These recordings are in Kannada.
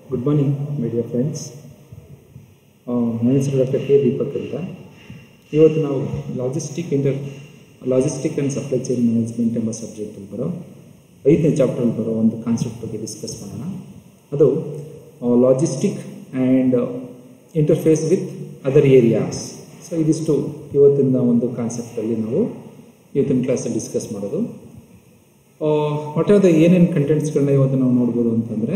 Good morning my dear friends ನನ್ನ ಹೆಸರು ಡಾಕ್ಟರ್ ಕೆ ದೀಪಕ್ ಅಂತ ಇವತ್ತು ನಾವು logistic inter logistic and supply chain management ಎಂಬ ಸಬ್ಜೆಕ್ಟಲ್ಲಿ ಬರೋ ಐದನೇ ಚಾಪ್ಟ್ರಲ್ಲಿ ಬರೋ ಒಂದು ಕಾನ್ಸೆಪ್ಟ್ ಬಗ್ಗೆ ಡಿಸ್ಕಸ್ ಮಾಡೋಣ ಅದು logistic and interface with other areas so ಇದಿಷ್ಟು ಇವತ್ತಿನ ಒಂದು ಕಾನ್ಸೆಪ್ಟಲ್ಲಿ ನಾವು ಇವತ್ತಿನ ಕ್ಲಾಸಲ್ಲಿ ಡಿಸ್ಕಸ್ ಮಾಡೋದು ವಾಟ್ ಆರ್ ದ ಏನೇನು ಕಂಟೆಂಟ್ಸ್ಗಳನ್ನ ಇವತ್ತು ನಾವು ನೋಡ್ಬೋದು ಅಂತಂದರೆ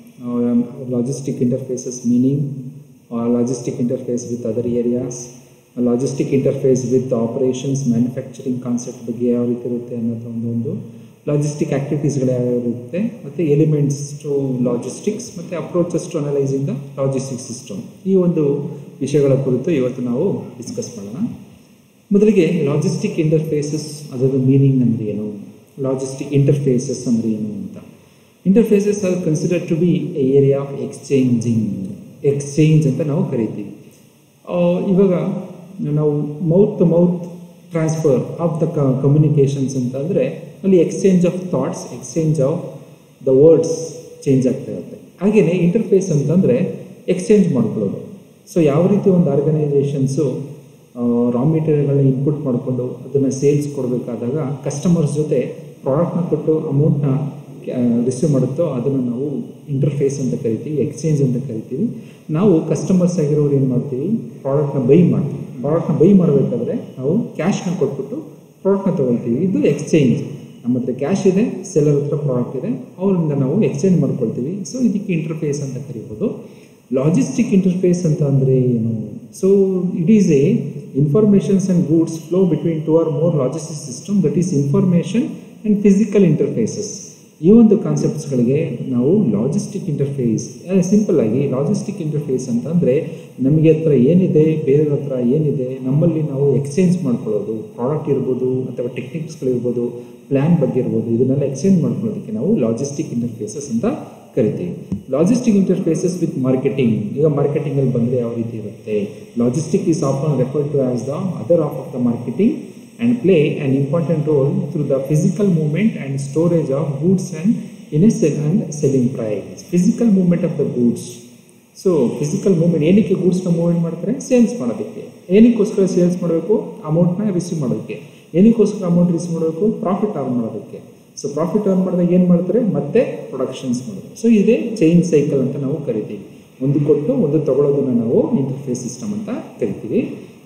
logistic interfaces meaning logistic interface with other areas logistic interface with operations manufacturing concept ಬಗ್ಗೆ ಯಾವ ರೀತಿ ಇರುತ್ತೆ ಅನ್ನೋದು ಒಂದು ಒಂದು ಲಾಜಿಸ್ಟಿಕ್ ಆ್ಯಕ್ಟಿವಿಟೀಸ್ಗಳು ಯಾವ್ಯಾವ ಇರುತ್ತೆ ಮತ್ತು ಎಲಿಮೆಂಟ್ಸ್ ಟು ಲಾಜಿಸ್ಟಿಕ್ಸ್ ಮತ್ತು approaches to analysing the logistic system ಈ ಒಂದು ವಿಷಯಗಳ ಕುರಿತು ಇವತ್ತು ನಾವು ಡಿಸ್ಕಸ್ ಮಾಡೋಣ ಮೊದಲಿಗೆ ಲಾಜಿಸ್ಟಿಕ್ ಇಂಟರ್ಫೇಸಸ್ ಅದರ ಮೀನಿಂಗ್ ಅಂದರೆ ಏನು ಲಾಜಿಸ್ಟಿಕ್ ಇಂಟರ್ಫೇಸಸ್ ಅಂದರೆ ಏನು ಅಂತ interfaces are consider to be area of exchanging exchange ಅಂತ ನಾವು ಕರಿತೀವಿ ಇವಾಗ ನಾವು mouth to mouth transfer of the communications ಅಂತ ಅಂದರೆ ಅಲ್ಲಿ exchange of thoughts exchange of the words change ಆಗ್ತಾ ಇರುತ್ತೆ ಹಾಗೆಯೇ ಇಂಟರ್ಫೇಸ್ ಅಂತಂದರೆ ಎಕ್ಸ್ಚೇಂಜ್ ಮಾಡ್ಕೊಳ್ಳೋದು ಸೊ ಯಾವ ರೀತಿ ಒಂದು ಆರ್ಗನೈಸೇಷನ್ಸು ರಾ ಮೆಟೀರಿಯಲ್ಗಳನ್ನ ಇನ್ಪುಟ್ ಮಾಡಿಕೊಂಡು ಅದನ್ನು ಸೇಲ್ಸ್ ಕೊಡಬೇಕಾದಾಗ ಕಸ್ಟಮರ್ಸ್ ಜೊತೆ ಪ್ರಾಡಕ್ಟ್ನ ಕೊಟ್ಟು ಅಮೌಂಟ್ನ ರಿಸೀವ್ ಮಾಡುತ್ತೋ ಅದನ್ನು ನಾವು ಇಂಟರ್ಫೇಸ್ ಅಂತ ಕರಿತೀವಿ ಎಕ್ಸ್ಚೇಂಜ್ ಅಂತ ಕರಿತೀವಿ ನಾವು ಕಸ್ಟಮರ್ಸ್ ಆಗಿರೋರು ಏನು ಮಾಡ್ತೀವಿ ಪ್ರಾಡಕ್ಟ್ನ ಬೈ ಮಾಡ್ತೀವಿ ಪ್ರಾಡಕ್ಟ್ನ ಬೈ ಮಾಡಬೇಕಾದ್ರೆ ನಾವು ಕ್ಯಾಶ್ನ ಕೊಟ್ಬಿಟ್ಟು ಪ್ರಾಡಕ್ಟ್ನ ತೊಗೊಳ್ತೀವಿ ಇದು ಎಕ್ಸ್ಚೇಂಜ್ ನಮ್ಮ ಹತ್ರ ಕ್ಯಾಶ್ ಇದೆ ಸೆಲ್ಲರ್ ಹತ್ರ ಪ್ರಾಡಕ್ಟ್ ಇದೆ ಅವರಿಂದ ನಾವು ಎಕ್ಸ್ಚೇಂಜ್ ಮಾಡ್ಕೊಳ್ತೀವಿ ಸೊ ಇದಕ್ಕೆ ಇಂಟರ್ಫೇಸ್ ಅಂತ ಕರಿಬೋದು ಲಾಜಿಸ್ಟಿಕ್ ಇಂಟರ್ಫೇಸ್ ಅಂತ ಅಂದರೆ ಏನು so it is a informations and goods flow between two or more logistic system that is information and physical interfaces ಈ ಒಂದು ಕಾನ್ಸೆಪ್ಟ್ಸ್ಗಳಿಗೆ ನಾವು ಲಾಜಿಸ್ಟಿಕ್ ಇಂಟರ್ಫೇಸ್ ಸಿಂಪಲ್ ಆಗಿ ಲಾಜಿಸ್ಟಿಕ್ ಇಂಟರ್ಫೇಸ್ ಅಂತಂದರೆ ನಮಗೆ ಹತ್ರ ಏನಿದೆ ಬೇರೆಯವ್ರ ಹತ್ರ ಏನಿದೆ ನಮ್ಮಲ್ಲಿ ನಾವು ಎಕ್ಸ್ಚೇಂಜ್ ಮಾಡ್ಕೊಳ್ಳೋದು ಪ್ರಾಡಕ್ಟ್ ಇರ್ಬೋದು ಅಥವಾ ಟೆಕ್ನಿಕ್ಸ್ಗಳಿರ್ಬೋದು ಪ್ಲ್ಯಾನ್ ಬಗ್ಗೆ ಇರ್ಬೋದು ಇದನ್ನೆಲ್ಲ ಎಕ್ಸ್ಚೇಂಜ್ ಮಾಡ್ಕೊಳ್ಳೋದಕ್ಕೆ ನಾವು ಲಾಜಿಸ್ಟಿಕ್ ಇಂಟರ್ಫೇಸಸ್ ಅಂತ ಕರಿತೀವಿ ಲಾಜಿಸ್ಟಿಕ್ ಇಂಟರ್ಫೇಸಸ್ ವಿತ್ ಮಾರ್ಕೆಟಿಂಗ್ ಈಗ ಮಾರ್ಕೆಟಿಂಗಲ್ಲಿ ಬಂದರೆ ಯಾವ ರೀತಿ ಇರುತ್ತೆ logistic is often refer to as the other of of the marketing and play an important role through the physical movement and storage of goods and in a sell and selling price. Physical movement of the goods. So physical movement ಏನಕ್ಕೆ ಗೂಡ್ಸ್ನ ಮೂವ್ಮೆಂಟ್ ಮಾಡ್ತಾರೆ ಸೇಲ್ಸ್ ಮಾಡೋದಕ್ಕೆ ಏನಕ್ಕೋಸ್ಕರ ಸೇಲ್ಸ್ ಮಾಡಬೇಕು ಅಮೌಂಟ್ನ ರಿಸೀವ್ ಮಾಡೋದಕ್ಕೆ ಏನಕ್ಕೋಸ್ಕರ ಅಮೌಂಟ್ ರಿಸೀವ್ ಮಾಡಬೇಕು ಪ್ರಾಫಿಟ್ ಅರ್ನ್ ಮಾಡೋದಕ್ಕೆ ಸೊ ಪ್ರಾಫಿಟ್ ಅರ್ನ್ ಮಾಡಿದಾಗ ಏನು ಮಾಡ್ತಾರೆ ಮತ್ತೆ ಪ್ರೊಡಕ್ಷನ್ಸ್ ಮಾಡೋದು ಸೊ ಇದೇ ಚೈನ್ ಸೈಕಲ್ ಅಂತ ನಾವು ಕರಿತೀವಿ ಒಂದು ಕೊಟ್ಟು ಒಂದು ತಗೊಳ್ಳೋದನ್ನ ನಾವು ಇಂಟರ್ಫೇಸ್ ಸಿಸ್ಟಮ್ ಅಂತ ಕರಿತೀವಿ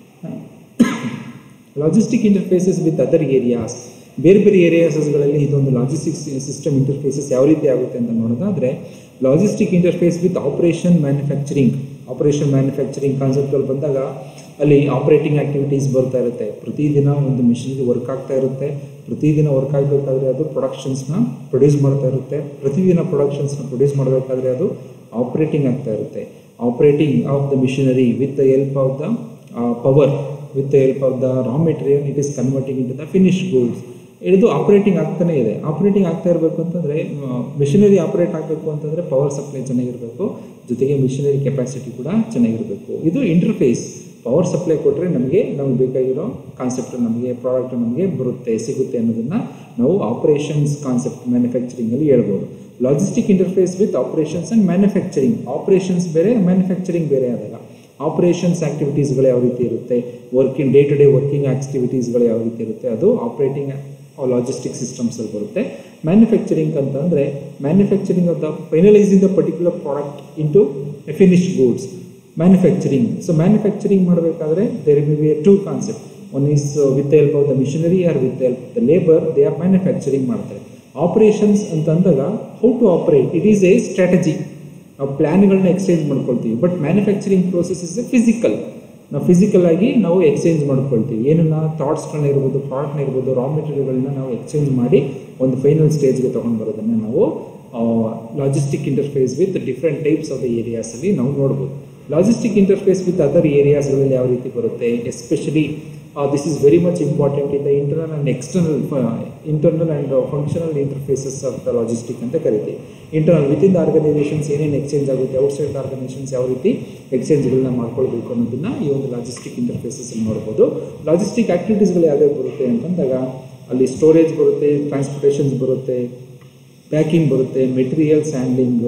logistic interfaces with other areas ಬೇರೆ ಬೇರೆ ಏರಿಯಾಸಸ್ಗಳಲ್ಲಿ ಇದೊಂದು ಲಾಜಿಸ್ಟಿಕ್ ಸಿಸ್ಟಮ್ ಇಂಟರ್ಫೇಸಸ್ ಯಾವ ರೀತಿ ಆಗುತ್ತೆ ಅಂತ ನೋಡೋದಾದರೆ logistic interface with operation manufacturing operation manufacturing ಕಾನ್ಸೆಪ್ಟ್ಗಳು ಬಂದಾಗ ಅಲ್ಲಿ ಆಪರೇಟಿಂಗ್ ಆ್ಯಕ್ಟಿವಿಟೀಸ್ ಬರ್ತಾ ಇರುತ್ತೆ ಪ್ರತಿದಿನ ಒಂದು ಮಿಷಿನ್ಗೆ ವರ್ಕ್ ಆಗ್ತಾ ಇರುತ್ತೆ ಪ್ರತಿದಿನ ವರ್ಕ್ ಆಗಬೇಕಾದ್ರೆ ಅದು ಪ್ರೊಡಕ್ಷನ್ಸ್ನ ಪ್ರೊಡ್ಯೂಸ್ ಮಾಡ್ತಾ ಇರುತ್ತೆ ಪ್ರತಿದಿನ ಪ್ರೊಡಕ್ಷನ್ಸ್ನ ಪ್ರೊಡ್ಯೂಸ್ ಮಾಡಬೇಕಾದ್ರೆ ಅದು ಆಪ್ರೇಟಿಂಗ್ ಆಗ್ತಾ ಇರುತ್ತೆ operating of the machinery with the help of the power with the help of the raw material it is converting into the finish goods ಇದು ಆಪ್ರೇಟಿಂಗ್ ಆಗ್ತಾನೆ ಇದೆ ಆಪ್ರೇಟಿಂಗ್ ಆಗ್ತಾ ಇರಬೇಕು ಅಂತಂದರೆ ಮಿಷಿನರಿ ಆಪ್ರೇಟ್ ಆಗಬೇಕು ಅಂತಂದರೆ ಪವರ್ ಸಪ್ಲೈ ಚೆನ್ನಾಗಿರಬೇಕು ಜೊತೆಗೆ ಮಿಷಿನರಿ ಕೆಪಾಸಿಟಿ ಕೂಡ ಚೆನ್ನಾಗಿರಬೇಕು ಇದು ಇಂಟರ್ಫೇಸ್ ಪವರ್ ಸಪ್ಲೈ ಕೊಟ್ಟರೆ ನಮಗೆ ನಮಗೆ ಬೇಕಾಗಿರೋ ಕಾನ್ಸೆಪ್ಟ್ ನಮಗೆ ಪ್ರಾಡಕ್ಟ್ ನಮಗೆ ಬರುತ್ತೆ ಸಿಗುತ್ತೆ ಅನ್ನೋದನ್ನು ನಾವು ಆಪರೇಷನ್ಸ್ ಕಾನ್ಸೆಪ್ಟ್ ಮ್ಯಾನುಫ್ಯಾಕ್ಚರಿಂಗಲ್ಲಿ ಹೇಳ್ಬೋದು logistic interface with operations and manufacturing operations ಬೇರೆ ಮ್ಯಾನುಫ್ಯಾಕ್ಚರಿಂಗ್ ಬೇರೆ ಆದಾಗ ಆಪರೇಷನ್ಸ್ ಆ್ಯಕ್ಟಿವಿಟೀಸ್ಗಳು ಯಾವ ರೀತಿ ಇರುತ್ತೆ working day to day working ಆ್ಯಕ್ಟಿವಿಟೀಸ್ಗಳು ಯಾವ ರೀತಿ ಇರುತ್ತೆ ಅದು ಆಪ್ರೇಟಿಂಗ್ ಲಾಜಿಸ್ಟಿಕ್ ಸಿಸ್ಟಮ್ಸಲ್ಲಿ ಬರುತ್ತೆ ಮ್ಯಾನುಫ್ಯಾಕ್ಚರಿಂಗ್ ಅಂತ ಅಂದರೆ manufacturing of the finalising the particular product into finished goods manufacturing so manufacturing ಮಾಡಬೇಕಾದ್ರೆ there may be a two concept one is with help of the machinery or with help the labour they are manufacturing ಮಾಡ್ತಾರೆ ಆಪರೇಷನ್ಸ್ ಅಂತ ಅಂದಾಗ how to operate it is a strategy ನಾವು ಪ್ಲ್ಯಾನ್ಗಳನ್ನ ಎಕ್ಸ್ಚೇಂಜ್ ಮಾಡ್ಕೊಳ್ತೀವಿ but manufacturing process is a physical ನಾವು ಫಿಸಿಕಲ್ ಆಗಿ ನಾವು ಎಕ್ಸ್ಚೇಂಜ್ ಮಾಡ್ಕೊಳ್ತೀವಿ ಏನನ್ನ ಥಾಟ್ಸ್ಗಳನ್ನ ಇರ್ಬೋದು ಪ್ರಾಡಕ್ಟ್ನ ಇರ್ಬೋದು ರಾ ಮೆಟೀರಿಯಲ್ಗಳನ್ನ ನಾವು ಎಕ್ಸ್ಚೇಂಜ್ ಮಾಡಿ ಒಂದು ಫೈನಲ್ ಸ್ಟೇಜ್ಗೆ ತೊಗೊಂಡು ಬರೋದನ್ನು ನಾವು logistic interface with different types of the ಏರಿಯಾಸಲ್ಲಿ ನಾವು ನೋಡ್ಬೋದು ಲಾಜಿಸ್ಟಿಕ್ ಇಂಟರ್ಫೇಸ್ ವಿತ್ ಅದರ್ ಏರಿಯಾಸ್ಗಳಲ್ಲಿ ಯಾವ ರೀತಿ ಬರುತ್ತೆ especially this is very much important in the internal and external internal and functional interfaces of the logistic ಅಂತ ಕರಿತೀವಿ ಇಂಟರ್ನಲ್ ವಿತಿನ್ ದ ಆರ್ಗನೈಸೇಷನ್ಸ್ ಏನೇನು ಎಕ್ಸ್ಚೇಂಜ್ ಆಗುತ್ತೆ ಔಟ್ಸೈಡ್ ದ ಆರ್ಗನೈಸೇಷನ್ಸ್ ಯಾವ ರೀತಿ ಎಕ್ಸ್ಚೇಂಜ್ಗಳನ್ನ ಮಾಡ್ಕೊಳ್ಬೇಕು ಅನ್ನೋದನ್ನ ಈ ಒಂದು ಲಾಜಿಸ್ಟಿಕ್ ಇಂಟರ್ಫೇಸಸ್ಸಲ್ಲಿ ನೋಡ್ಬೋದು ಲಾಜಿಸ್ಟಿಕ್ ಆ್ಯಕ್ಟಿವಿಟೀಸ್ಗಳು ಯಾವ್ಯಾವ ಬರುತ್ತೆ ಅಂತಂದಾಗ ಅಲ್ಲಿ ಸ್ಟೋರೇಜ್ ಬರುತ್ತೆ ಟ್ರಾನ್ಸ್ಪೋರ್ಟೇಷನ್ಸ್ ಬರುತ್ತೆ ಪ್ಯಾಕಿಂಗ್ ಬರುತ್ತೆ materials handling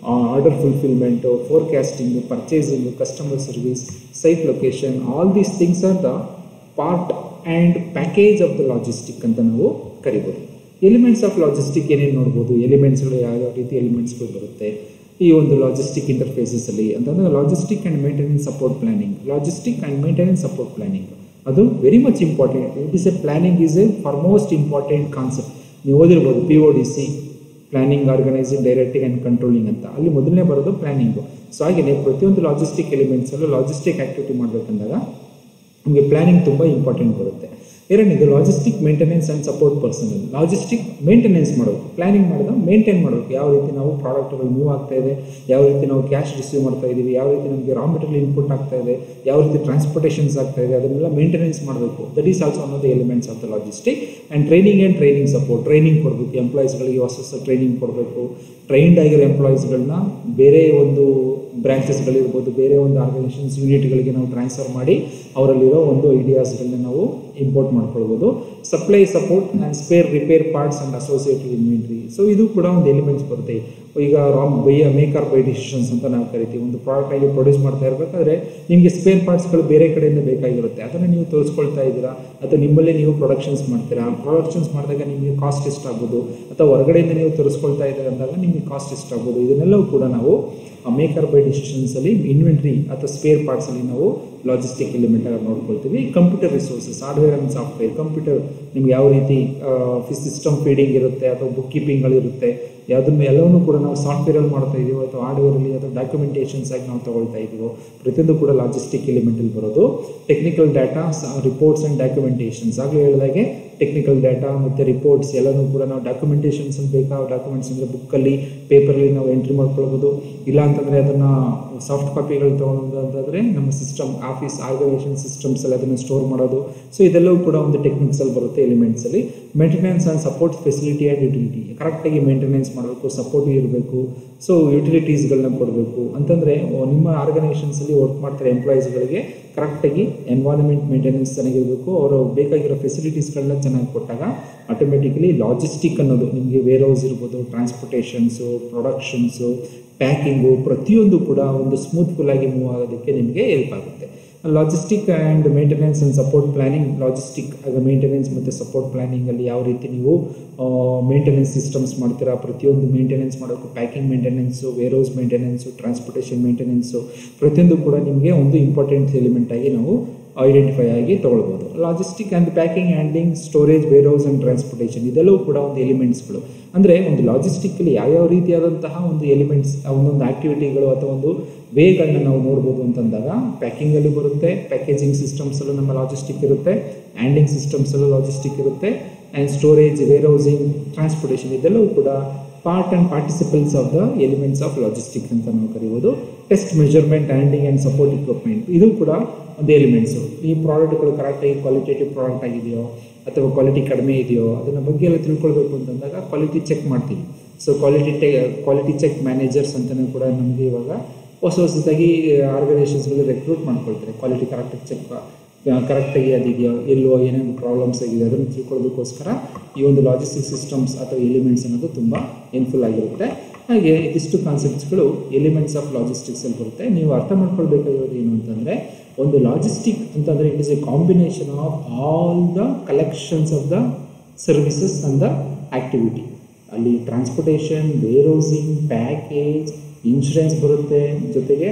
order fulfilment forecasting purchasing customer service site location all these things are the part and package of the logistic ಅಂತ ನಾವು ಕರಿಬೋದು ಎಲಿಮೆಂಟ್ಸ್ ಆಫ್ ಲಾಜಿಸ್ಟಿಕ್ ಏನೇನು ನೋಡ್ಬೋದು ಎಲಿಮೆಂಟ್ಸ್ಗಳು ಯಾವ್ಯಾವ ರೀತಿ ಎಲಿಮೆಂಟ್ಸ್ಗಳು ಬರುತ್ತೆ ಈ ಒಂದು ಲಾಜಿಸ್ಟಿಕ್ ಇಂಟರ್ಫೇಸಸಲ್ಲಿ ಅಂತಂದರೆ logistic and maintenance support planning logistic and maintenance support planning ಅದು very much important it is a planning is a foremost important concept ನೀವು ಓದಿರ್ಬೋದು P O D C planning organising directing and controlling ಅಂತ ಅಲ್ಲಿ ಮೊದಲನೇ ಬರೋದು ಪ್ಲಾನಿಂಗು ಸೊ ಹಾಗೆಯೇ ಪ್ರತಿಯೊಂದು ಲಾಜಿಸ್ಟಿಕ್ ಎಲಿಮೆಂಟ್ಸಲ್ಲೂ ಲಾಜಿಸ್ಟಿಕ್ ಆ್ಯಕ್ಟಿವಿಟಿ ಮಾಡಬೇಕಂದಾಗ ನಮಗೆ ಪ್ಲಾನಿಂಗ್ ತುಂಬ ಇಂಪಾರ್ಟೆಂಟ್ ಬರುತ್ತೆ ಎರಡನೇದು logistic maintenance and support personal logistic maintenance ಮಾಡಬೇಕು ಪ್ಲಾನಿಂಗ್ ಮಾಡಿದ ಮೇಂಟೈನ್ ಮಾಡಬೇಕು ಯಾವ ರೀತಿ ನಾವು ಪ್ರಾಡಕ್ಟ್ಗಳು ಮೂವ್ ಆಗ್ತಾ ಇದೆ ಯಾವ ರೀತಿ ನಾವು ಕ್ಯಾಶ್ ರಿಸೀವ್ ಮಾಡ್ತಾ ಇದ್ದೀವಿ ಯಾವ ರೀತಿ ನಮಗೆ ರಾ ಮೆಟೀರಿಯಲ್ ಇನ್ಪುಟ್ ಆಗ್ತಾ ಇದೆ ಯಾವ ರೀತಿ ಟ್ರಾನ್ಸ್ಪೋರ್ಟೇಷನ್ಸ್ ಆಗ್ತಾ ಇದೆ ಅದನ್ನೆಲ್ಲ ಮೇಂಟೆನೆನ್ಸ್ ಮಾಡಬೇಕು that is also one of the elements of the logistic and training and training support training ಕೊಡಬೇಕು ಎಂಪ್ಲಾಯೀಸ್ಗಳಿಗೆ ಹೊಸ ಹೊಸ ಟ್ರೈನಿಂಗ್ ಕೊಡಬೇಕು ಟ್ರೈನ್ಡ್ ಆಗಿರೋ ಎಂಪ್ಲಾಯೀಸ್ಗಳನ್ನ ಬೇರೆ ಒಂದು ಬ್ರಾಂಚಸ್ಗಳಿರ್ಬೋದು ಬೇರೆ ಒಂದು ಆರ್ಗನೈಸೇಷನ್ಸ್ ಯೂನಿಟ್ಗಳಿಗೆ ನಾವು ಟ್ರಾನ್ಸ್ಫರ್ ಮಾಡಿ ಅವರಲ್ಲಿರೋ ಒಂದು ಐಡಿಯಾಸ್ಗಳನ್ನ ನಾವು ಇಂಪೋರ್ಟ್ ಮಾಡ್ಕೊಳ್ಬೋದು supply support and spare repair parts and associated inventory so ಇದು ಕೂಡ ಒಂದು ಎಲಿಮೆಂಟ್ಸ್ ಬರುತ್ತೆ ಈಗ ರಾಮ್ ಬೈ ಮೇಕರ್ ಬೈ ಡಿಸಿಷನ್ಸ್ ಅಂತ ನಾವು ಕರಿತೀವಿ ಒಂದು ಪ್ರಾಡಕ್ಟ್ ಆಗಿ ಪ್ರೊಡ್ಯೂಸ್ ಮಾಡ್ತಾ ಇರಬೇಕಾದ್ರೆ ನಿಮಗೆ ಸ್ಪೇರ್ ಪಾರ್ಟ್ಸ್ಗಳು ಬೇರೆ ಕಡೆಯಿಂದ ಬೇಕಾಗಿರುತ್ತೆ ಅದನ್ನು ನೀವು ತೋರಿಸ್ಕೊಳ್ತಾ ಇದ್ದೀರಾ ಅಥವಾ ನಿಮ್ಮಲ್ಲೇ ನೀವು ಪ್ರೊಡಕ್ಷನ್ಸ್ ಮಾಡ್ತೀರಾ ಪ್ರೊಡಕ್ಷನ್ಸ್ ಮಾಡಿದಾಗ ನಿಮಗೆ ಕಾಸ್ಟ್ ಎಷ್ಟಾಗ್ಬೋದು ಅಥವಾ ಹೊರಗಡೆಯಿಂದ ನೀವು ತರಿಸ್ಕೊಳ್ತಾ ಇದ್ದೀರಾ ಅಂದಾಗ ನಿಮಗೆ ಕಾಸ್ಟ್ ಎಷ್ಟಾಗ್ಬೋದು ಇದನ್ನೆಲ್ಲವೂ ಕೂಡ ನಾವು ಮೇಕರ್ ಬೈ ಡಿಸಿಷನ್ಸಲ್ಲಿ ಇನ್ವೆಂಟ್ರಿ ಅಥವಾ ಸ್ಪೇರ್ ಪಾರ್ಟ್ಸಲ್ಲಿ ನಾವು ಲಾಜಿಸ್ಟಿಕ್ ಎಲಿಮೆಂಟ್ ಆಗಿ ನೋಡ್ಕೊಳ್ತೀವಿ computer resources hardware and software computer ನಿಮ್ಗೆ ಯಾವ ರೀತಿ ಸಿಸ್ಟಮ್ ಫೀಡಿಂಗ್ ಇರುತ್ತೆ ಅಥವಾ ಬುಕ್ ಕೀಪಿಂಗ್ಗಳಿರುತ್ತೆ ಯಾವುದನ್ನು ಎಲ್ಲವನ್ನೂ ಕೂಡ ನಾವು ಸಾಫ್ಟ್ವೇರಲ್ಲಿ ಮಾಡ್ತಾ ಇದೀವೋ ಅಥವಾ ಹಾರ್ಡ್ವೇರಲ್ಲಿ ಅಥವಾ ಡಾಕ್ಯುಮೆಂಟೇಷನ್ಸ್ ಆಗಿ ನಾವು ತಗೊಳ್ತಾ ಇದೀವೋ ಪ್ರತಿಯೊಂದು ಕೂಡ ಲಾಜಿಸ್ಟಿಕ್ ಎಲಿಮೆಂಟಲ್ಲಿ ಬರೋದು technical data reports and documentations ಆಗಲೇ ಹೇಳಿದಾಗೆ ಟೆಕ್ನಿಕಲ್ ಡಾಟಾ ಮತ್ತು ರಿಪೋರ್ಟ್ಸ್ ಎಲ್ಲನೂ ಕೂಡ ನಾವು ಡಾಕ್ಯುಮೆಂಟೇಷನ್ಸ್ ಬೇಕಾ ಡಾಕ್ಯುಮೆಂಟ್ಸ್ ಅಂದರೆ ಬುಕ್ಕಲ್ಲಿ ಪೇಪರಲ್ಲಿ ನಾವು ಎಂಟ್ರಿ ಮಾಡ್ಕೊಳ್ಬೋದು ಇಲ್ಲ ಅಂತಂದರೆ ಅದನ್ನು ಸಾಫ್ಟ್ ಕಾಪಿಗಳು ತೊಗೊಳೋದು ಅಂತಂದರೆ ನಮ್ಮ ಸಿಸ್ಟಮ್ ಆಫೀಸ್ ಆರ್ಗನೈಸೇಷನ್ ಸಿಸ್ಟಮ್ಸಲ್ಲಿ ಅದನ್ನು ಸ್ಟೋರ್ ಮಾಡೋದು ಸೊ ಇದೆಲ್ಲವೂ ಕೂಡ ಒಂದು ಟೆಕ್ನಿಕ್ಸಲ್ಲಿ ಬರುತ್ತೆ ಎಲಿಮೆಂಟ್ಸಲ್ಲಿ maintenance and support facility and utility ಕರೆಕ್ಟಾಗಿ ಮೇಂಟೆನೆನ್ಸ್ ಮಾಡಬೇಕು ಸಪೋರ್ಟ್ ಇರಬೇಕು ಸೊ ಯುಟಿಲಿಟೀಸ್ಗಳನ್ನ ಕೊಡಬೇಕು ಅಂತಂದರೆ ನಿಮ್ಮ ಆರ್ಗನೈಸೇಷನ್ಸಲ್ಲಿ ವರ್ಕ್ ಮಾಡ್ತಾರೆ ಎಂಪ್ಲಾಯೀಸ್ಗಳಿಗೆ ಕರೆಕ್ಟಾಗಿ ಎನ್ವೈರನ್ಮೆಂಟ್ ಮೇಂಟೆನೆನ್ಸ್ ಚೆನ್ನಾಗಿರಬೇಕು ಅವರು ಬೇಕಾಗಿರೋ ಫೆಸಿಲಿಟೀಸ್ಗಳನ್ನ ಚೆನ್ನಾಗಿ ಕೊಟ್ಟಾಗ ಆಟೋಮೆಟಿಕಲಿ ಲಾಜಿಸ್ಟಿಕ್ ಅನ್ನೋದು ನಿಮಗೆ ವೇರ್ ಹೌಸ್ ಇರ್ಬೋದು ಟ್ರಾನ್ಸ್ಪೋರ್ಟೇಷನ್ಸು ಪ್ರೊಡಕ್ಷನ್ಸು ಪ್ಯಾಕಿಂಗು ಪ್ರತಿಯೊಂದು ಕೂಡ ಒಂದು ಸ್ಮೂತ್ಫುಲ್ಲಾಗಿ ಮೂವ್ ಆಗೋದಕ್ಕೆ ನಿಮಗೆ ಹೆಲ್ಪ್ ಆಗುತ್ತೆ logistic and maintenance and support planning logistic ಆಗ ಮೇಂಟೆನೆನ್ಸ್ ಮತ್ತು ಸಪೋರ್ಟ್ ಪ್ಲಾನಿಂಗಲ್ಲಿ ಯಾವ ರೀತಿ ನೀವು ಮೇಂಟೆನೆನ್ಸ್ ಸಿಸ್ಟಮ್ಸ್ ಮಾಡ್ತೀರಾ ಪ್ರತಿಯೊಂದು ಮೇಂಟೆನೆನ್ಸ್ ಮಾಡೋಕ್ಕೂ packing maintenance warehouse maintenance transportation maintenance ಪ್ರತಿಯೊಂದು ಕೂಡ ನಿಮಗೆ ಒಂದು ಇಂಪಾರ್ಟೆಂಟ್ ಎಲಿಮೆಂಟ್ ಆಗಿ ನಾವು ಐಡೆಂಟಿಫೈ ಆಗಿ ತೊಗೊಳ್ಬೋದು logistic and packing handling storage warehouse and transportation ಇದೆಲ್ಲವೂ ಕೂಡ ಒಂದು ಎಲಿಮೆಂಟ್ಸ್ಗಳು ಅಂದರೆ ಒಂದು ಲಾಜಿಸ್ಟಿಕ್ಕಲ್ಲಿ ಯಾವ್ಯಾವ ರೀತಿಯಾದಂತಹ ಒಂದು ಎಲಿಮೆಂಟ್ಸ್ ಒಂದೊಂದು ಆ್ಯಕ್ಟಿವಿಟಿಗಳು ಅಥವಾ ಒಂದು ವೇಗಳನ್ನ ನಾವು ನೋಡ್ಬೋದು ಅಂತಂದಾಗ ಪ್ಯಾಕಿಂಗಲ್ಲೂ ಬರುತ್ತೆ ಪ್ಯಾಕೇಜಿಂಗ್ ಸಿಸ್ಟಮ್ಸಲ್ಲೂ ನಮ್ಮ ಲಾಜಿಸ್ಟಿಕ್ ಇರುತ್ತೆ ಹ್ಯಾಂಡ್ಲಿಂಗ್ ಸಿಸ್ಟಮ್ಸಲ್ಲೂ ಲಾಜಿಸ್ಟಿಕ್ ಇರುತ್ತೆ and storage warehousing transportation ಇದೆಲ್ಲವೂ ಕೂಡ part and participles of the elements of logistic ಅಂತ ನಾವು ಕರಿಬೋದು test measurement handling and support equipment ಇದು ಕೂಡ ಒಂದು ಎಲಿಮೆಂಟ್ಸು ಈ ಪ್ರಾಡಕ್ಟ್ಗಳು ಕರೆಕ್ಟಾಗಿ ಕ್ವಾಲಿಟೇಟಿವ್ ಪ್ರಾಡಕ್ಟ್ ಆಗಿದೆಯೋ ಅಥವಾ ಕ್ವಾಲಿಟಿ ಕಡಿಮೆ ಇದೆಯೋ ಅದನ್ನ ಬಗ್ಗೆ ಎಲ್ಲ ತಿಳ್ಕೊಳ್ಬೇಕು ಅಂತಂದಾಗ ಕ್ವಾಲಿಟಿ ಚೆಕ್ ಮಾಡ್ತೀವಿ ಸೊ ಕ್ವಾಲಿಟಿ ಟೆ ಕ್ವಾಲಿಟಿ ಚೆಕ್ ಮ್ಯಾನೇಜರ್ಸ್ ಅಂತಲೂ ಕೂಡ ನಮಗೆ ಇವಾಗ ಹೊಸ ಹೊಸದಾಗಿ ಆರ್ಗನೈಸೇಷನ್ಸ್ಗಳು ರೆಕ್ರೂಟ್ ಮಾಡ್ಕೊಳ್ತಾರೆ ಕ್ವಾಲಿಟಿ ಕರೆಕ್ಟಾಗಿ ಚೆಕ್ ಕರೆಕ್ಟಾಗಿ ಅದಿದೆಯೋ ಎಲ್ಲೋ ಏನೇನು ಪ್ರಾಬ್ಲಮ್ಸ್ ಆಗಿದೆ ಅದನ್ನು ತಿಳ್ಕೊಳ್ಳೋದಕ್ಕೋಸ್ಕರ ಈ ಒಂದು ಲಾಜಿಸ್ಟಿಕ್ ಸಿಸ್ಟಮ್ಸ್ ಅಥವಾ ಎಲಿಮೆಂಟ್ಸ್ ಅನ್ನೋದು ತುಂಬ ಹೆಲ್ಪ್ಫುಲ್ ಆಗಿರುತ್ತೆ ಹಾಗೆ ಇದಿಷ್ಟು ಕಾನ್ಸೆಪ್ಟ್ಸ್ಗಳು ಎಲಿಮೆಂಟ್ಸ್ ಆಫ್ ಲಾಜಿಸ್ಟಿಕ್ಸಲ್ಲಿ ಬರುತ್ತೆ ನೀವು ಅರ್ಥ ಮಾಡ್ಕೊಳ್ಬೇಕಾಗಿರೋದು ಏನು ಅಂತಂದರೆ ಒಂದು ಲಾಜಿಸ್ಟಿಕ್ ಅಂತಂದರೆ it is a combination of all the collections of the services and the activity ಅಲ್ಲಿ transportation warehousing package insurance ಬರುತ್ತೆ ಜೊತೆಗೆ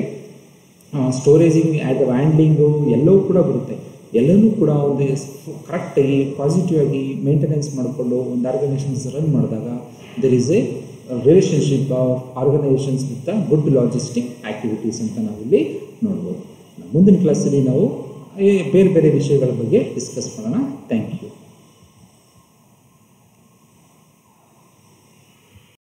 ಸ್ಟೋರೇಜಿಂಗ್ ಆ್ಯಟ್ ಹ್ಯಾಂಡ್ಲಿಂಗು ಎಲ್ಲವೂ ಕೂಡ ಬರುತ್ತೆ ಎಲ್ಲನೂ ಕೂಡ ಒಂದು ಕರೆಕ್ಟಾಗಿ ಪಾಸಿಟಿವ್ ಆಗಿ ಮೇಂಟೆನೆನ್ಸ್ ಮಾಡಿಕೊಂಡು ಒಂದು ಆರ್ಗನೈಸೇಷನ್ಸ್ ರನ್ ಮಾಡಿದಾಗ there is a relationship of organisations with the good logistic activities ಅಂತ ನಾವಿಲ್ಲಿ ನೋಡ್ಬೋದು ಮುಂದಿನ ಕ್ಲಾಸಲ್ಲಿ ನಾವು ಈ ಬೇರೆ ಬೇರೆ ವಿಷಯಗಳ ಬಗ್ಗೆ ಡಿಸ್ಕಸ್ ಮಾಡೋಣ ಥ್ಯಾಂಕ್ ಯು